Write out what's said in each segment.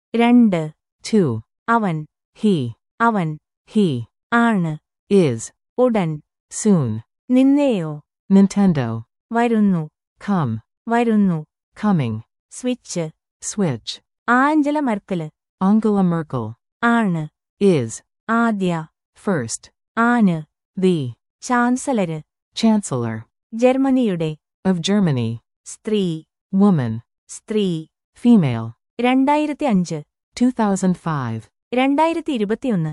രണ്ട് two, അവൻ he, അവൻ he, ആണ് is, ഉടൻ soon, നിന്നെയോ Nintendo, വരുന്നു come, വരുന്നു coming, switch switch, Angela Merkel Angela Merkel, ആണ് is, ആദ്യ first, ആണ് the, ചാൻസലര് Chancellor, ജർമ്മനിയുടെ of Germany, സ്ത്രീ woman, സ്ത്രീ female, രണ്ടായിരത്തി അഞ്ച് 2005, രണ്ടായിരത്തി ഇരുപത്തിയൊന്ന്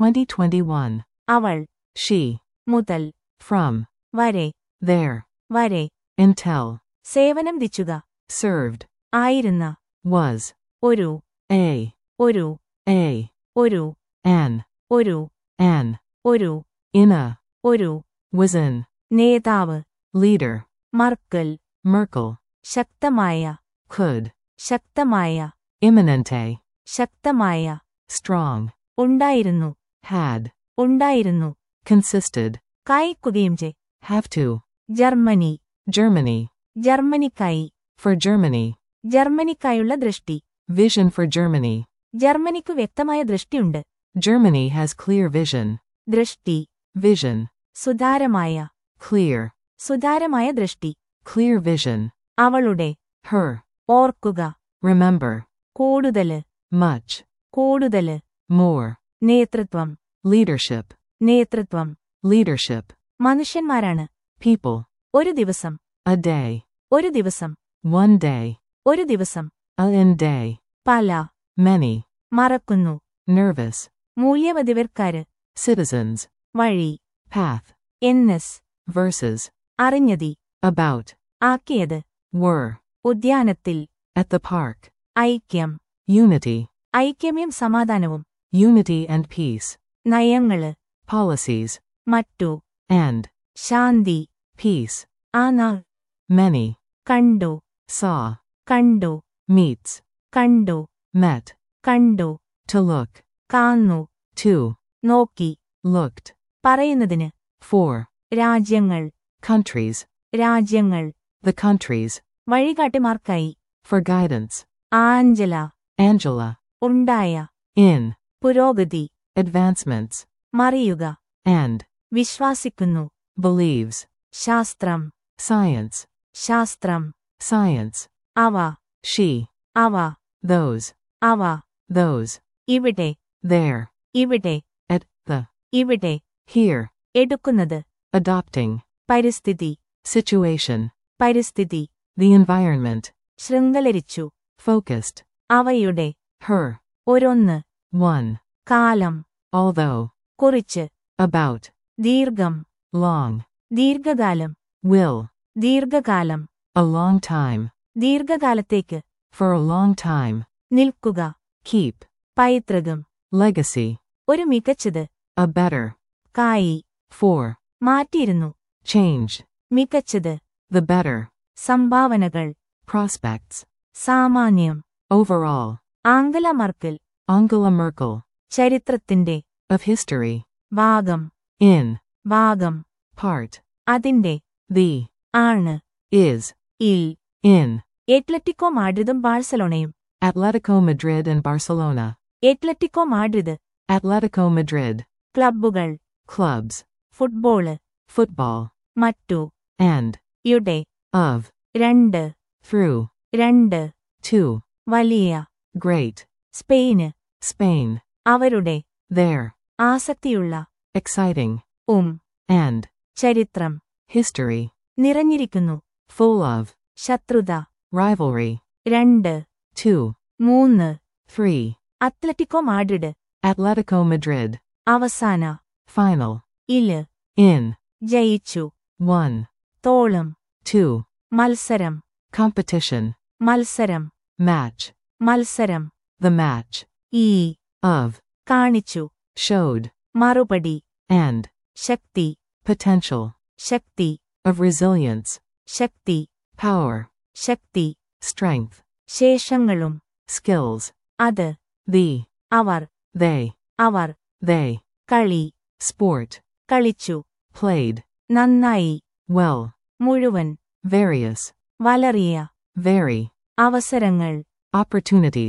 2021, അവൾ she, മുതൽ from, വരെ there, വരെ until, സേവനം ദിച്ചുക served, ആയിരുന്ന was, ഒരു a, ഒരു a, ഒരു an, ഒരു an, ഒരു in a, ഒരു was in, നേതാവ് leader, മർക്കൽ Merkel, ശക്തമായ could, ശക്തമായ imminente, ശക്തമായ strong, ഉണ്ടായിരുന്നു had, ഉണ്ടായിരുന്നു consisted, കായ്ക്കുകയും ചെ have to, ജർമ്മനി Germany, ജർമ്മനിക്കായി for Germany, ജർമ്മനിക്കായുള്ള ദൃഷ്ടി vision for Germany. ജർമ്മനിക്കു വ്യക്തമായ ദൃഷ്ടിയുണ്ട് Germany has clear vision, ദൃഷ്ടി vision, സുതാരമായ clear, സുതാരമായ ദൃഷ്ടി clear vision, അവളുടെ her, ഓർക്കുക remember, കൂടുതല് much, കൂടുതല് more, നേതൃത്വം leadership, നേതൃത്വം leadership, മനുഷ്യന്മാരാണ് people, ഒരു ദിവസം a day, ഒരു ദിവസം one day, ഒരു ദിവസം a in day, പല many, മറക്കുന്നു nervous, മൂല്യവതിവർക്കാര് citizens, വഴി path, എൻഎസ് versus, അറിഞ്ഞതി about, ആക്കിയത് were, ഉദ്യാനത്തിൽ at the park, ഐക്യം unity, ഐക്യമയും സമാധാനവും unity and peace, നയങ്ങള് policies, മറ്റു and, ശാന്തി peace, ആ നാൾ many, കണ്ടു saw, കണ്ടു meets, കണ്ടു met, കണ്ടു to look, കാന്നു to, നോക്കി looked, പറയുന്നതിന് for, രാജ്യങ്ങൾ countries, രാജ്യങ്ങൾ the countries, വഴികാട്ടിമാർക്കായി for guidance, ആഞ്ചല Angela, ഉണ്ടായ in, പുരോഗതി advancements, മറിയുക and, വിശ്വാസിക്കുന്നു believes, ശാസ്ത്രം science, ശാസ്ത്രം science, അവ she, അവ those, അവ those, ഇവിടെ there, ഇവിടെ at, the, ഇവിടെ here, എടുക്കുന്നത് adopting, പരിസ്ഥിതി situation, പരിസ്ഥിതി the environment, ശൃംഖലരിച്ചു focused, അവയുടെ her, ഒരൊന്ന് one, കാലം although, കുറിച്ച് about, ദീർഘം long, ദീർഘകാലം will, ദീർഘകാലം a long time, ദീർഘകാലത്തേക്ക് for a long time, നിൽക്കുക keep, പൈതൃകം legacy, ഒരു മികച്ചത് a better, കായി for, മാറ്റിയിരുന്നു change, മികച്ചത് the better, സംഭാവനകൾ prospects, സാമാന്യം overall, Angela Merkel Angela Merkel, ചരിത്രത്തിന്റെ of history, ഭാഗം in, ഭാഗം part, അതിന്റെ the, ആണ് is, ഇൽ in, എറ്റ്ലറ്റിക്കോ മാഡ്രിദും ബാഴ്സലോണയും Atletico Madrid and Barcelona, Atletico Madrid Atletico Madrid, ക്ലബ്ബുകൾ clubs, ഫുട്ബോള് football, മറ്റു and, യുടെ of, രണ്ട് through, രണ്ട് to, വലിയ great, സ്പെയിന് Spain, അവരുടെ there, ആസക്തിയുള്ള exciting, ഉം and, ചരിത്രം history, നിറഞ്ഞിരിക്കുന്നു full of, ശത്രുത rivalry, രണ്ട് two, മൂന്ന് three, Atletico Madrid Atletico Madrid, അവസാന final, ഇല് in, ജയിച്ചു one, തോളം two, മത്സരം competition, മത്സരം match, മത്സരം the match, ഈ of, കാണിച്ചു showed, മറുപടി and, ശക്തി potential, ശക്തി of resilience, ശക്തി power, ശക്തി strength, ശേഷങ്ങളും skills, അത് the, അവർ they, അവർ they, കളി sport, കളിച്ചു played, നന്നായി well, മുഴുവൻ various, വലറിയ vary, അവസരങ്ങൾ opportunities,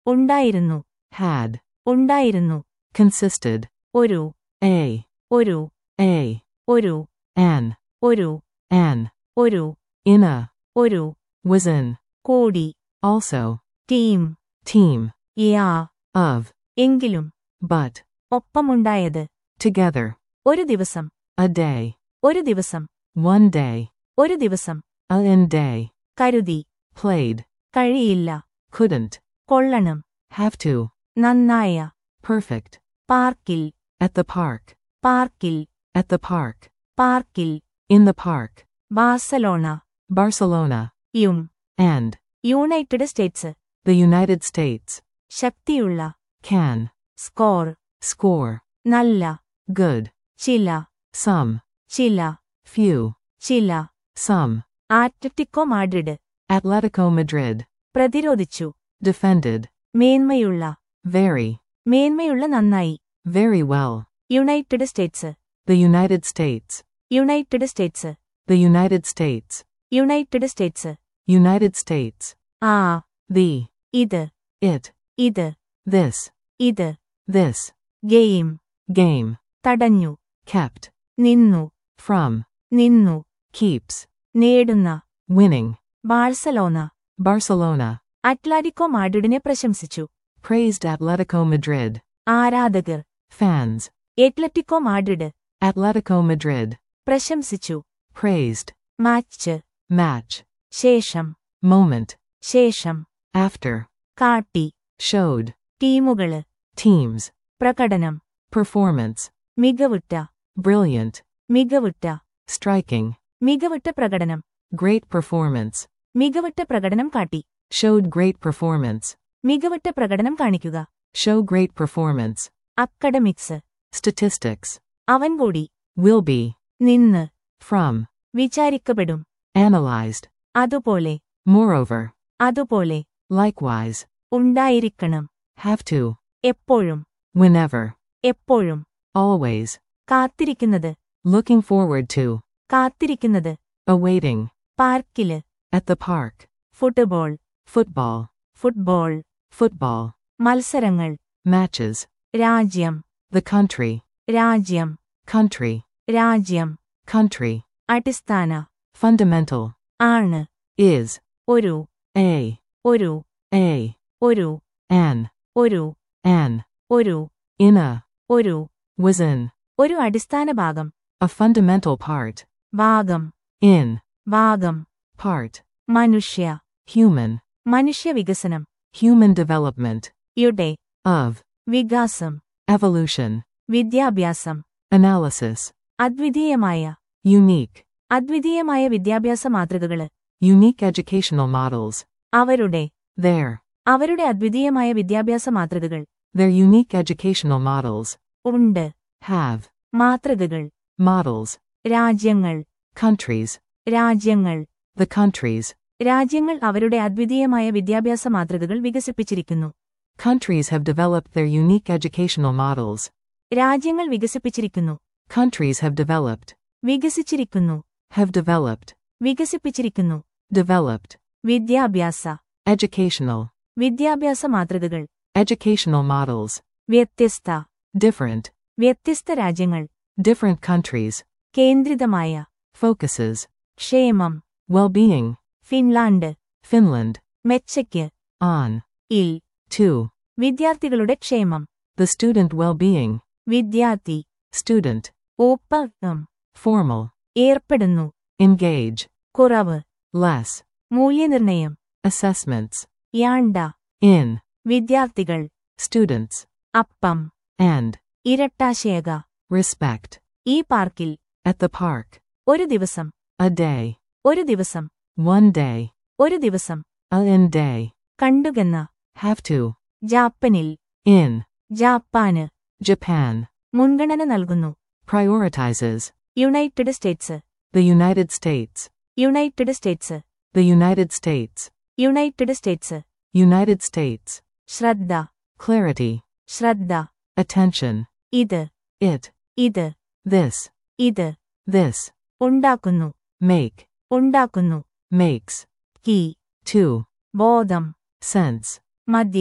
ഉണ്ടായിരുന്നു had, ഉണ്ടായിരുന്നു consisted, ഒരു a, ഒരു a, ഒരു an, ഒരു an, ഒരു in a, ഒരു was in, കോടി also, ടീം team, യാ of, എങ്കിലും but, ഒപ്പമുണ്ടായത് together, ഒരു ദിവസം a day, ഒരു ദിവസം one day, ഒരു ദിവസം a in day, കരുതി played, കഴിയില്ല couldn't, കൊള്ളണം have to, നന്നായ perfect, പാർക്കിൽ at the park, പാർക്കിൽ at the park, പാർക്കിൽ in the park, Barcelona Barcelona, യും and, United States the United States, ശക്തിയുള്ള can, സ്കോർ score, നല്ല good, ചില some, ചില few, ചില some, Atletico Madrid Atletico Madrid, പ്രതിരോധിച്ചു defended, മേന്മയുള്ള very, മേന്മയുള്ള നന്നായി very well, United States the United States, United States the United States, United States United States, ആ the, ഇത് it, ഇത് this, ഇത് this, ഗെയിം game, തടഞ്ഞു kept, നിന്നു from, നിന്നു keeps, നേടുന്ന winning, ബാഴ്സലോന Barcelona, അറ്റ്ലാറ്റിക്കോ മാഡ്രിഡിനെ പ്രശംസിച്ചു praised Atletico Madrid, ആരാധകർ fans, Atletico Madrid Atletico Madrid, പ്രശംസിച്ചു praised, മാച്ച് match, ശേഷം moment, ശേഷം after, കാട്ടി showed, ടീമുകള് teams, പ്രകടനം performance, മികവുറ്റ brilliant, മികവുറ്റ striking, മികവുറ്റ പ്രകടനം great performance, മികവുറ്റ പ്രകടനം കാട്ടി showed great performance, മികവുറ്റ പ്രകടനം കാണിക്കുക show great performance, അക്കഡമിക്സ് statistics, അവൻ കൂടി will be, നിന്ന് from, വിചാരിക്കപ്പെടും analyzed, അതുപോലെ moreover, അതുപോലെ likewise, ഉണ്ടായിരിക്കണം have to, എപ്പോഴും whenever, എപ്പോഴും always, കാത്തിരിക്കുന്നത് looking forward to, കാത്തിരിക്കുന്നത് awaiting, പാർക്കില് at the park, football football, football football, മത്സരങ്ങൾ matches, രാജ്യം the country, രാജ്യം country, രാജ്യം country, അടിസ്ഥാന fundamental, ആണ് is, ഒരു a, ഒരു a, ഒരു an, ഒരു an, ഒരു in a, ഒരു was in, ഒരു അടിസ്ഥാന ഭാഗം a fundamental part, ഭാഗം in, ഭാഗം part, മനുഷ്യ human, മനുഷ്യ വികസനം human development, യുടെ of, വികാസം evolution, വിദ്യാഭ്യാസം analysis, അദ്വിതീയമായ unique, അദ്വിതീയമായ വിദ്യാഭ്യാസ മാതൃകകള് unique educational models, അവരുടെ their, അവരുടെ അദ്വിതീയമായ വിദ്യാഭ്യാസ മാതൃകകൾ their unique educational models, ഉണ്ട് have, മാതൃകകൾ models, രാജ്യങ്ങൾ countries, രാജ്യങ്ങൾ the countries, രാജ്യങ്ങൾ അവരുടെ അദ്വിതീയമായ വിദ്യാഭ്യാസ മാതൃകകൾ വികസിപ്പിച്ചിരിക്കുന്നു countries have developed their unique educational models, രാജ്യങ്ങൾ വികസിപ്പിച്ചിരിക്കുന്നു countries have developed, വികസിച്ചിരിക്കുന്നു have developed, വികസിപ്പിച്ചിരിക്കുന്നു developed, വിദ്യാഭ്യാസ educational, വിദ്യാഭ്യാസ മാതൃകകൾ educational models, വ്യത്യസ്ത different, വ്യത്യസ്ത രാജ്യങ്ങൾ different countries, കേന്ദ്രിതമായ focuses, ക്ഷേമം well-being, ഫിൻലാൻഡ് Finland, മെച്ചയ്ക്ക് on, ഇൽ to, വിദ്യാർത്ഥികളുടെ ക്ഷേമം the student well-being, വിദ്യാർത്ഥി student, ഒപ്പം formal, ഏർപ്പെടുന്നു engage, കുറവ് less, മൂല്യനിർണയം assessments, യാണ്ട in, വിദ്യാർത്ഥികൾ students, അപ്പം and, ഇരട്ടാശയക respect, ഈ പാർക്കിൽ at the park, ഒരു ദിവസം a day, ഒരു ദിവസം one day, ഒരു ദിവസം a in day, കണ്ടുകെന്ന have to, ജാപ്പനിൽ in, ജാപ്പാന് Japan, മുൻഗണന നൽകുന്നു prioritizes, United States the United States, United States the United States, United States United States, ശ്രദ്ധ clarity, ശ്രദ്ധ attention, ഇത് it, ഇത് this, ഇത് this, ഉണ്ടാക്കുന്നു make, ഉണ്ടാക്കുന്നു makes, കീ to, ബോധം sense, മധ്യേ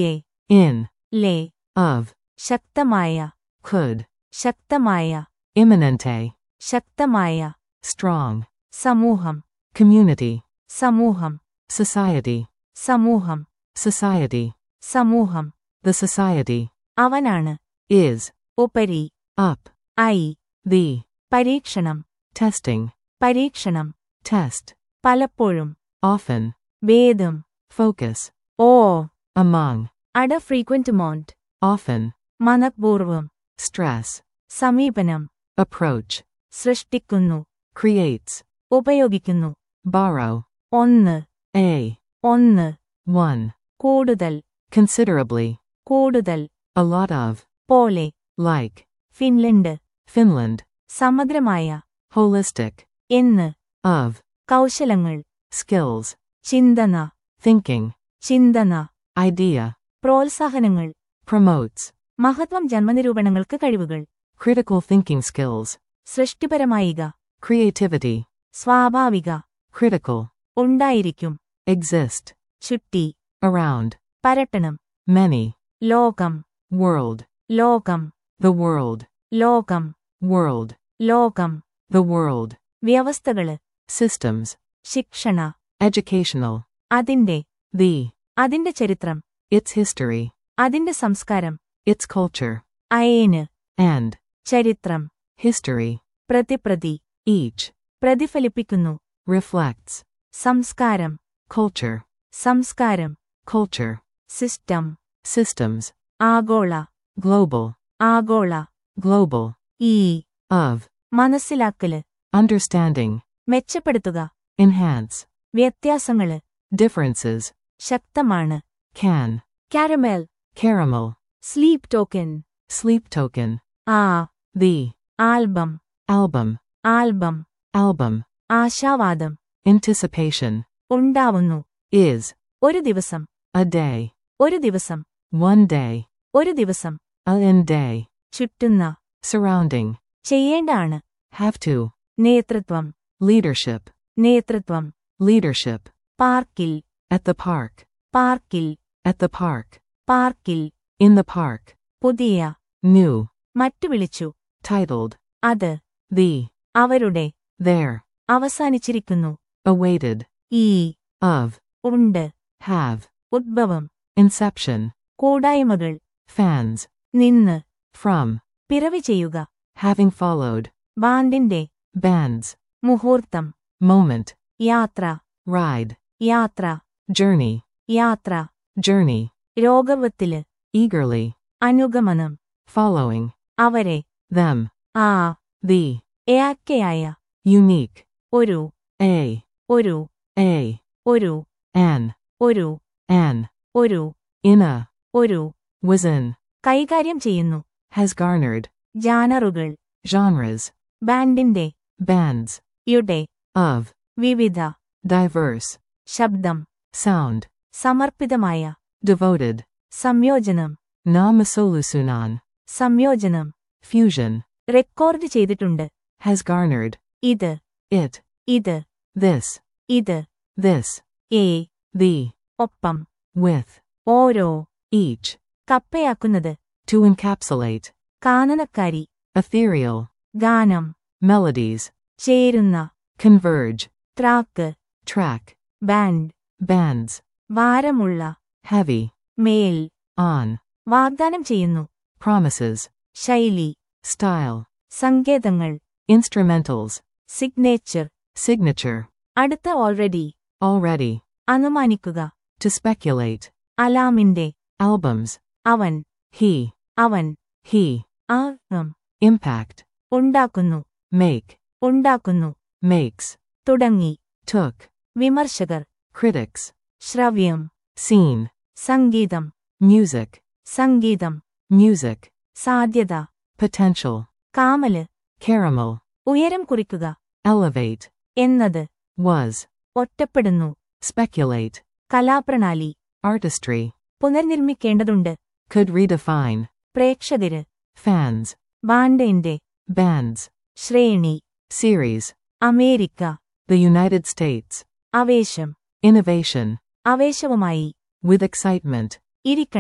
in, ലേ of, ശക്തമായ could, ശക്തമായ imminente, ശക്തമായ strong, സമൂഹം community, സമൂഹം society, സമൂഹം society, സമൂഹം the society, അവനാണ് is, ഉപരി up, ഐ the, പരീക്ഷണം testing, പരീക്ഷണം test, പലപ്പോഴും often, ഭേദം focus, ഓ among, അട ഫ്രീക്വന്റ് മോണ്ട് often, മനഃപൂർവം stress, സമീപനം approach, സൃഷ്ടിക്കുന്നു creates, ഉപയോഗിക്കുന്നു borrow, ഒന്ന് a, ഒന്ന് one, കൂടുതൽ considerably, കൂടുതൽ a lot of, പോലെ like, ഫിൻലൻഡ് Finland, സമഗ്രമായ holistic, എന്ന് of, കൗശലങ്ങൾ skills, ചിന്തന thinking, ചിന്തന idea, പ്രോത്സാഹനങ്ങൾ promotes, മഹത്വം ജന്മനിരൂപണങ്ങൾക്ക് കഴിവുകൾ critical thinking skills, സൃഷ്ടിപരമായിക creativity, സ്വാഭാവിക critical, ഉണ്ടായിരിക്കും exist, ചുറ്റി around, പരട്ടണം many, ലോകം world, ലോകം the world, ലോകം world, ലോകം the world, വ്യവസ്ഥകള് systems, ശിക്ഷണ educational, അതിന്റെ the, അതിന്റെ ചരിത്രം its history, അതിന്റെ സംസ്കാരം its culture, അയേന് and, ചരിത്രം history, പ്രതിപ്രതി each, പ്രതിഫലിപ്പിക്കുന്നു reflects, സംസ്കാരം culture, സംസ്കാരം culture, സിസ്റ്റം systems, ആഗോള global, ആഗോള global, ഈ of, മനസ്സിലാക്കല് understanding, മെച്ചപ്പെടുത്തുക enhance, വ്യത്യാസങ്ങള് differences, ശക്തമാണ് can, caramel caramel, Sleep Token sleep token, ആ the, album album, album album, ആശാവാദം anticipation, ഉണ്ടാവുന്നു is, ഒരു ദിവസം a day, ഒരു ദിവസം one day, ഒരു ദിവസം a in day, ചുറ്റുന്ന surrounding, ചെയ്യേണ്ടാണ് have to, നേതൃത്വം leadership, നേതൃത്വം leadership, പാർക്കിൽ at the park, പാർക്കിൽ at the park, പാർക്കിൽ in the park, പുതിയ new, മറ്റു വിളിച്ചു titled, അത് the, അവരുടെ there, അവസാനിച്ചിരിക്കുന്നു awaited, ഈ of, ഉണ്ട് have, ഉദ്ഭവം inception, കൂടായ്മകൾ fans, നിന്ന് from, പിറവി ചെയ്യുക having followed, ബാൻഡിന്റെ bands, മുഹൂർത്തം moment, യാത്ര ride, യാത്ര journey, യാത്ര journey, രോഗവത്തില് eagerly, അനുഗമനം following, അവരെ them, ആ the, ഏക്കയായ unique, ഒരു a, ഒരു a, ഒരു an, ഒരു an, ഒരു in a, ഒരു was in, കൈകാര്യം ചെയ്യുന്നു has garnered, ജാനറുകൾ genres, ബാൻഡിന്റെ bands, യുടെ of, വിവിധ diverse, ശബ്ദം sound, സമർപ്പിതമായ devoted, സംയോജനം namasolusunan, സംയോജനം fusion, റെക്കോർഡ് ചെയ്തിട്ടുണ്ട് has garnered, ഇത് it, ഇത് this, ഇത് this, ഏ the, ഒപ്പം with, ഓരോ each, കപ്പയാക്കുന്നത് to encapsulate, കാനനക്കാരി ethereal, ഗാനം melodies, ചേരുന്ന converge, track track, band bands, ഭാരമുള്ള heavy, മേൽ on, വാഗ്ദാനം ചെയ്യുന്നു promises, ശൈലി style, സങ്കേതങ്ങൾ instrumentals, സിഗ്നേച്ചർ signature, അടുത്ത ഓൾറെഡി already, അനുമാനിക്കുക to speculate, അലാമിന്റെ albums, അവൻ he, അവൻ he, ആം impact, ഉണ്ടാക്കുന്നു make, ഉണ്ടാക്കുന്നു makes, തുടങ്ങി took, വിമർശകർ critics, ശ്രവ്യം scene, സംഗീതം music, സംഗീതം music, സാധ്യത potential, കാമല് caramel, ഉയരം കുറിക്കുക elevate, എന്നത് was, ഒറ്റപ്പെടുന്നു speculate, കലാപ്രണാലി artistry, പുനർനിർമ്മിക്കേണ്ടതുണ്ട് could redefine, പ്രേക്ഷകര് fans, ബാൻഡിന്റെ bands, ശ്രേണി series, America the United States, ആവേശം innovation, ആവേശവുമായി with excitement, ഇരിക്കണം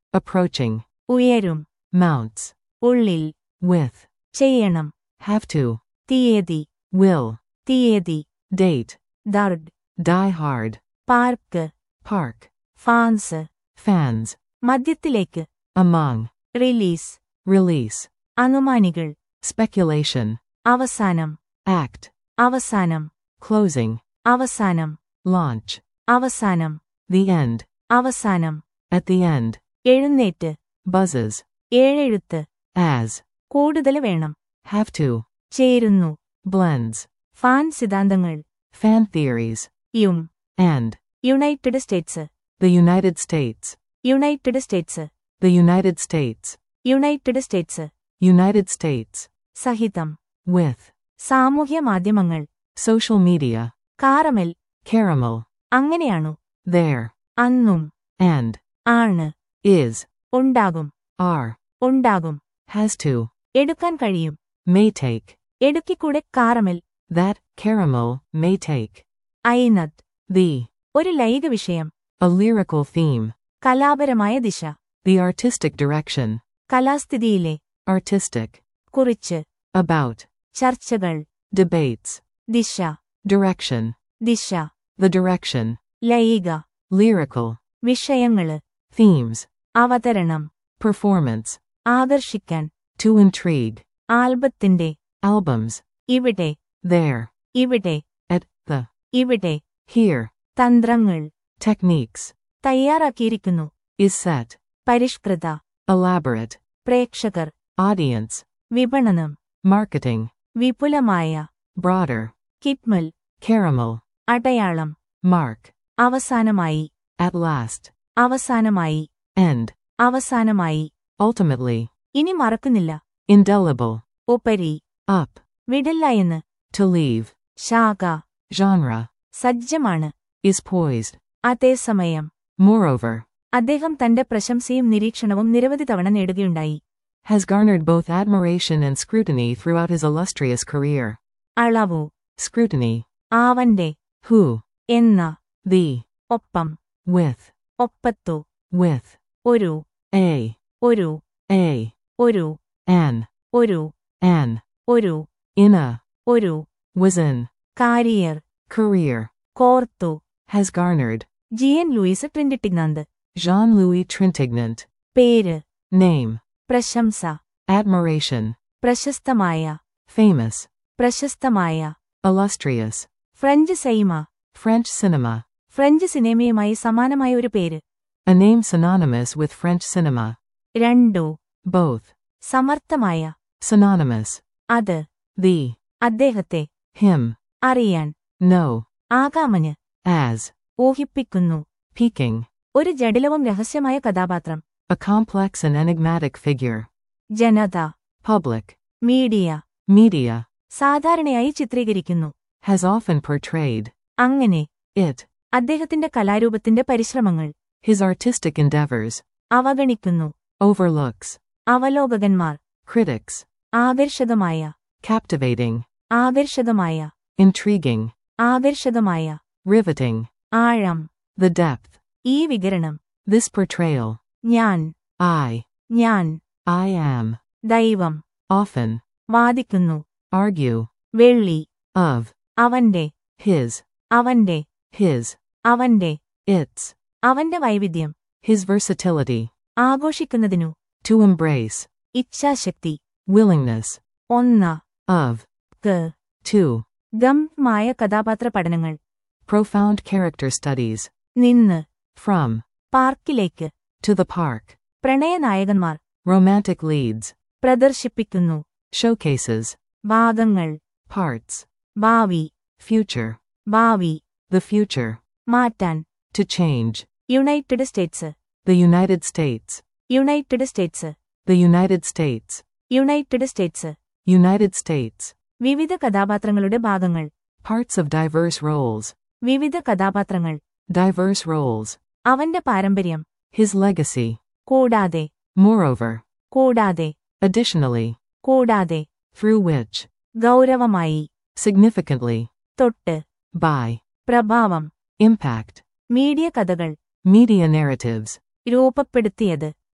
approaching, ഉയരും mounts, ഉള്ളിൽ with, ചെയ്യണം have to, തീയതി will, തീയതി date, ദർഡ് die hard, park park, fans fans, മദ്യത്തിലേക്ക് among, റിലീസ് release, അനുമാനികൾ speculation, അവസാനം act, അവസാനം closing, അവസാനം launch, അവസാനം the end, അവസാനം at the end, എഴുന്നേറ്റ് buzzes, ഏഴെഴുത്ത് as, കൂടുതൽ വേണം have to, ചേരുന്നു blends, ഫാൻ സിദ്ധാന്തങ്ങൾ fan theories, യും and, United States the United States, United States the United States, United States United States, സഹിതം with, സാമൂഹ്യ മാധ്യമങ്ങൾ social media, കാറമൽ caramel, അങ്ങനെയാണു there, അന്നും and, ആണ് is, ഉണ്ടാകും are, ഉണ്ടാകും has to, എടുക്കാൻ കഴിയും may take, എടുക്കിക്കൂടെ കാറമൽ that, caramel, may take, ഐനത് the, ഒരു ലൈംഗിക വിഷയം a lyrical theme, കലാപരമായ ദിശ the artistic direction, കലാസ്ഥിതിയിലെ artistic, കുറിച്ച് about, ചർച്ചകൾ debates, ദിശ direction, ദിശ the direction, ലൈംഗിക lyrical, വിഷയങ്ങള് themes, അവതരണം performance, ആകർഷിക്കാൻ to intrigue, ആൽബത്തിന്റെ albums, ഇവിടെ there, ഇവിടെ at, the, ഇവിടെ here, തന്ത്രങ്ങൾ techniques, തയ്യാറാക്കിയിരിക്കുന്നു is set, പരിഷ്കൃത elaborate, പ്രേക്ഷകർ audience, വിപണനം marketing, വിപുലമായ broader, കിറ്റ്മൽ caramel, അടയാളം mark, അവസാനമായി at last, അവസാനമായി end, അവസാനമായി ultimately, ഇനി മറക്കുന്നില്ല indelible, ഉപരി up, വിടില്ല എന്ന് to leave, ശാഖ genre, സജ്ജമാണ് is poised, അതേസമയം moreover, അദ്ദേഹം തന്റെ പ്രശംസയും നിരീക്ഷണവും നിരവധി തവണ നേടുകയുണ്ടായി has garnered both admiration and scrutiny throughout his illustrious career. അളവു Scrutiny, ആവന്റെ who, എന്ന the, ഒപ്പം with, ഒപ്പത്തു with, ഒരു a, ഒരു a, ഒരു an, ഒരു an, ഒരു in a, ഒരു was in, കാരിയർ career, കോർത്തു has garnered, Jean Louis Trintignant Jean-Louis Trintignant, പേര് name, പ്രശംസ admiration, പ്രശസ്തമായ famous, പ്രശസ്തമായ illustrious, French cinema French cinema, French സിനിമയുമായി സമാനമായ ഒരു പേര് a name synonymous with French cinema, രണ്ടോ both, സമർത്ഥമായ synonymous, അത് the, അദ്ദേഹത്തെ him, അറിയാൻ know, ആകാമന് as, ഊഹിപ്പിക്കുന്നു peaking, ഒരു ജടിലവും രഹസ്യമായ കഥാപാത്രം a complex and enigmatic figure, ജനത public, മീഡിയ media, സാധാരണയായി ചിത്രീകരിക്കുന്നു has often portrayed, അങ്ങനെ it, അദ്ദേഹത്തിന്റെ കലാരൂപത്തിന്റെ പരിശ്രമങ്ങൾ his artistic endeavors, അവഗണിക്കുന്നു overlooks, അവലോകകന്മാർ critics, ആകർഷകമായ captivating, ആകർഷകമായ intriguing, ആകർഷകമായ riveting, ആഴം the depth, ഈ വികരണം this portrayal, ഞാൻ I, ഞാൻ I am, ദൈവം often, വാദിക്കുന്നു argue, വെള്ളി of, അവന്റെ his, അവന്റെ his, അവന്റെ its, അവന്റെ വൈവിധ്യം his versatility, ആഘോഷിക്കുന്നതിനു to embrace, ഇച്ഛാശക്തി willingness, ഒന്ന of, ക്ക് to, ഗംഭമായ കഥാപാത്ര പഠനങ്ങൾ profound character studies, നിന്ന് from, പാർക്കിലേക്ക് to the park, പ്രണയനായകന്മാർ romantic leads, പ്രദർശിപ്പിക്കുന്നു showcases, ഭാഗങ്ങൾ parts, ഭാവി future, ഭാവി the future, മാറ്റാൻ to change, United States the United States, United States the United States, United States United States, വിവിധ കഥാപാത്രങ്ങളുടെ ഭാഗങ്ങൾ parts of diverse roles, വിവിധ കഥാപാത്രങ്ങൾ diverse roles, അവന്റെ പാരമ്പര്യം his legacy, കൂടാതെ moreover, കൂടാതെ additionally, കൂടാതെ through which, ഗൗരവമായി significantly, തൊട്ട് by, പ്രഭാവം impact, മീഡിയ കഥകൾ media narratives, രൂപപ്പെടുത്തിയത്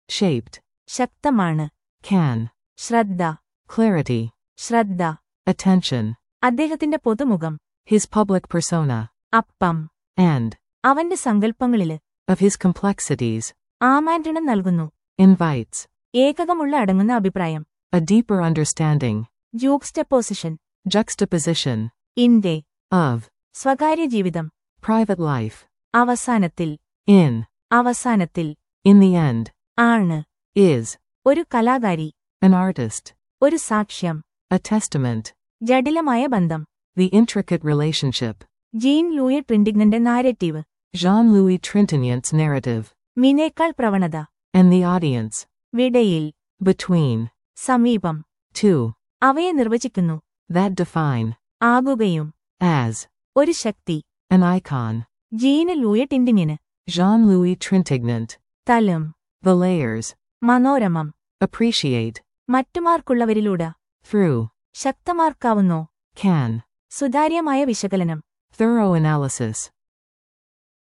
shaped, ശക്തമാണ് can, ശ്രദ്ധ clarity, ശ്രദ്ധ attention, അദ്ദേഹത്തിന്റെ പൊതുമുഖം his public persona, അപ്പം and, അവന്റെ സങ്കല്പങ്ങളില് of his complexities, ആമാൻഡണം നൽകുന്നു invites, ഏകകമുള്ള അടങ്ങുന്ന അഭിപ്രായം a deeper understanding, ജൂക്സ്റ്റപ്പൊസിഷൻ juxtaposition, ഇന്റെ of, സ്വകാര്യ ജീവിതം private life, അവസാനത്തിൽ in, അവസാനത്തിൽ in the end, ആണ് is, ഒരു കലാകാരി an artist, ഒരു സാക്ഷ്യം a testament, ജടിലമായ ബന്ധം the intricate relationship, Jean Louis ട്രിൻഡിഗ്നന്റെ നാരറ്റീവ് Jean-Louis Trintignant's narrative, മിനേക്കാൾ പ്രവണത and the audience, വിടയിൽ between, സമീപം two, അവയെ നിർവചിക്കുന്നു that define, ആകുകയും as, ഒരു ശക്തി an icon, ജീന് ലൂയ ടിൻഡിങ്ങിന് Jean-Louis Trintignant, തലം the layers, മനോരമം appreciate, മറ്റുമാർക്കുള്ളവരിലൂടെ through, ശക്തമാർക്കാവുന്നോ can, സുതാര്യമായ വിശകലനം thorough analysis,